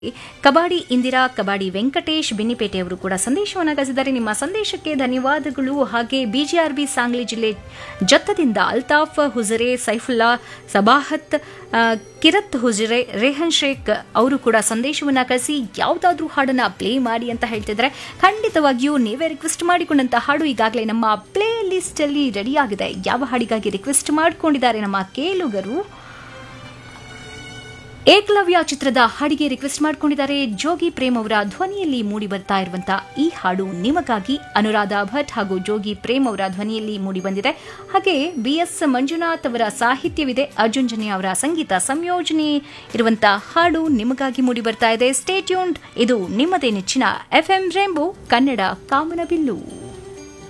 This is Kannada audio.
ಕಬಾಡಿ ಇಂದಿರಾ ಕಬಾಡಿ ವೆಂಕಟೇಶ್ ಬೆನ್ನಿಪೇಟೆಯವರು ಕೂಡ ಸಂದೇಶವನ್ನು ಕಳಿಸಿದ್ದಾರೆ ನಿಮ್ಮ ಸಂದೇಶಕ್ಕೆ ಧನ್ಯವಾದಗಳು ಹಾಗೆ ಬಿಜಿಆರ್ಬಿ ಸಾಂಗ್ಲಿ ಜಿಲ್ಲೆ ಜತ್ತದಿಂದ ಅಲ್ತಾಫ್ ಹುಜರೆ ಸೈಫುಲ್ಲಾ ಸಬಾಹತ್ ಆ, ಕಿರತ್ ಹುಜರೆ ರೇಹನ್ ಶೇಖ್ ಅವರು ಕೂಡ ಸಂದೇಶವನ್ನ ಕಳಿಸಿ ಯಾವುದಾದ್ರೂ ಹಾಡನ್ನ ಪ್ಲೇ ಮಾಡಿ ಅಂತ ಹೇಳ್ತಿದ್ರೆ ಖಂಡಿತವಾಗಿಯೂ ನೀವೇ ರಿಕ್ವೆಸ್ಟ್ ಮಾಡಿಕೊಂಡಂತ ಹಾಡು ಈಗಾಗಲೇ ನಮ್ಮ ಪ್ಲೇ ಲಿಸ್ಟ್ ಅಲ್ಲಿ ರೆಡಿ ಆಗಿದೆ ಯಾವ ಹಾಡಿಗಾಗಿ ರಿಕ್ವೆಸ್ಟ್ ಮಾಡಿಕೊಂಡಿದ್ದಾರೆ ನಮ್ಮ ಕೇಳುಗರು ಏಕಲವ್ಯ ಚಿತ್ರದ ಹಾಡಿಗೆ ರಿಕ್ವೆಸ್ಟ್ ಮಾಡಿಕೊಂಡಿದ್ದಾರೆ ಜೋಗಿ ಪ್ರೇಮ್ ಅವರ ಧ್ವನಿಯಲ್ಲಿ ಮೂಡಿ ಬರ್ತಾ ಇರುವಂತಹ ಈ ಹಾಡು ನಿಮಗಾಗಿ ಅನುರಾಧ ಭಟ್ ಹಾಗೂ ಜೋಗಿ ಪ್ರೇಮ್ ಅವರ ಧ್ವನಿಯಲ್ಲಿ ಮೂಡಿ ಬಂದಿದೆ ಹಾಗೆ ಬಿ ಎಸ್ ಮಂಜುನಾಥ್ ಅವರ ಸಾಹಿತ್ಯವಿದೆ ಅರ್ಜುನ್ ಜನ್ಯ ಅವರ ಸಂಗೀತ ಸಂಯೋಜನೆ ಇರುವಂತಹ ಹಾಡು ನಿಮಗಾಗಿ ಮೂಡಿ ಬರ್ತಾ ಇದೆ ಸ್ಟೇಟ್ಯೂನ್ಡ್ ಇದು ನಿಮ್ಮದೇ ನೆಚ್ಚಿನ ಎಫ್ಎಂ ರೇಂಬೋ ಕನ್ನಡ ಕಾಮನಬಿಲ್ಲು